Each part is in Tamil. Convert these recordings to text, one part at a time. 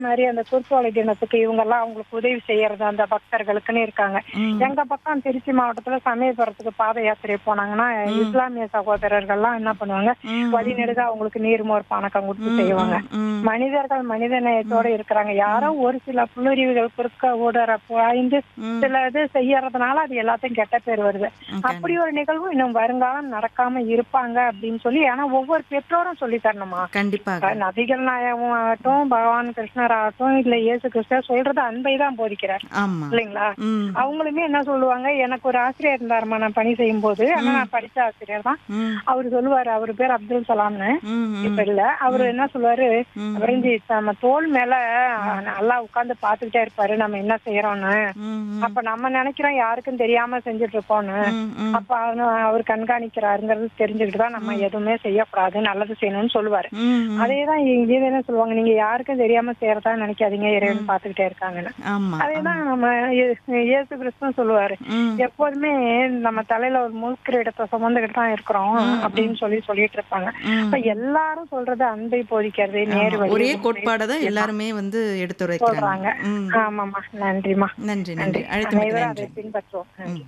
மாதிரி அந்த குருத்தோலை தினத்துக்கு இவங்க எல்லாம் அவங்களுக்கு உதவி செய்யறது அந்த பக்தர்களுக்குன்னு இருக்காங்க ம். எங்க பக்கம் திருச்சி மாவட்டத்துல சமயபுரத்துக்கு பாத யாத்திரை போனாங்கன்னா இஸ்லாமிய சகோதரர்கள்லாம் என்ன பண்ணுவாங்க ம். வழி நெடுக அவங்களுக்கு நீர்மோர் பானக்கம் கொடுத்து செய்வாங்க ம். மனிதர்கள் மனித நேயத்தோட இருக்கிறாங்க யாரோ ஒரு சில புல்லறிவுகள் குறுக்க ஊடற பாய்ந்து ம். சில இது செய்யறதுனால அது எல்லாத்தையும் கெட்ட பேர் வருது ம், அப்படி ஒரு நிகழ்வு இன்னும் வருங்காலம் நடக்காம இருப்பாங்க அப்படின்னு சொல்லி ஆனா ஒவ்வொரு பெற்றோரும் சொல்லி தரணுமா கண்டிப்பாக நபிகள் நாயகம் ஆகட்டும் பகவான் கிருஷ்ணர் ஆகட்டும் இல்ல இயேசு கிருஷ்ணர் சொல்றது அன்பை தான் போதிக்கிறார் ஆமா இல்லைங்களா ம் அவங்களுமே என்ன சொல்லுவாங்க எனக்கு ஒரு ஆசிரியர் இருந்தாருமா நான் பணி செய்யும் போது ஆனா நான் படிச்ச ஆசிரியர் தான் ம் அவரு சொல்லுவாரு அவரு பேர் அப்துல் சலாம்னு ம் ம். இப்ப இல்ல அவரு என்ன சொல்லுவாரு ம். அவரஞ்சி நம்ம தோல் மேல நல்லா உட்கார்ந்து பாத்துக்கிட்டே இருப்பாரு நம்ம என்ன செய்யறோம்னு ம், ம். அப்ப நம்ம நினைக்கிறோம் யாருக்கும் தெரியாம செஞ்சுட்டு இருக்கோம்னு ம், ம். அப்ப அவனு- அவர் கண்காணிக்கிறாருங்கிறது தெரிஞ்சுக்கிட்டு தான் நம்ம எதுவுமே செய்யக்கூடாது நல்லது செய்யணும்னு சொல்லுவாரு ம், ம். அதேதான் இங்கே என்ன சொல்லுவாங்க நீங்க யாருக்கும் தெரியாம செய்யறதா நினைக்காதீங்க இறைவன் பாத்துக்கிட்டே இருக்காங்கன்னு ஆமா அதேதான் நம்ம இயே- இயேசு கிறிஸ்துவும் சொல்லுவாரு ம். எப்போதுமே நம்ம தலையில ஒரு முழுக்கிரீடத்தை சுமந்துகிட்டு தான் இருக்கிறோம் அப்படின்னு சொல்லி சொல்லிட்டு இருப்பாங்க ம். அப்ப எல்லாரும் சொல்றது அன்பை போதிக்கிறது நேர் ஆமா. வழி ஒரே கோட்பாடை தான் எல்லாருமே வந்து எடுத்துரைக்கிறாங்க சொல்றாங்க ம். ஆமாமா நன்றிமா நன்றி நன்றி அழைத்தமைக்கு அனைவரும் நன்றி அதை பின்பற்றுவோம் நன்றி.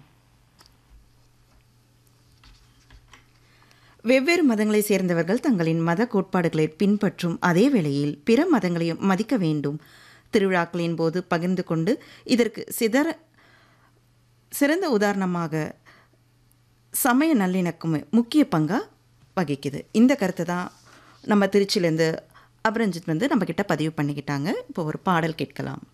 வெவ்வேறு மதங்களைச் சேர்ந்தவர்கள் தங்களின் மத கோட்பாடுகளை பின்பற்றும் அதே வேளையில் பிற மதங்களையும் மதிக்க வேண்டும் திருவிழாக்களின் போது பகிர்ந்து கொண்டு இதற்கு சிதற சிறந்த உதாரணமாக சமய நல்லிணக்கம் முக்கிய பங்காக வகிக்குது இந்த கருத்தை தான் நம்ம திருச்சியிலேருந்து அபரஞ்சித் வந்து நம்மக்கிட்ட பதிவு பண்ணிக்கிட்டாங்க இப்போ ஒரு பாடல் கேட்கலாம்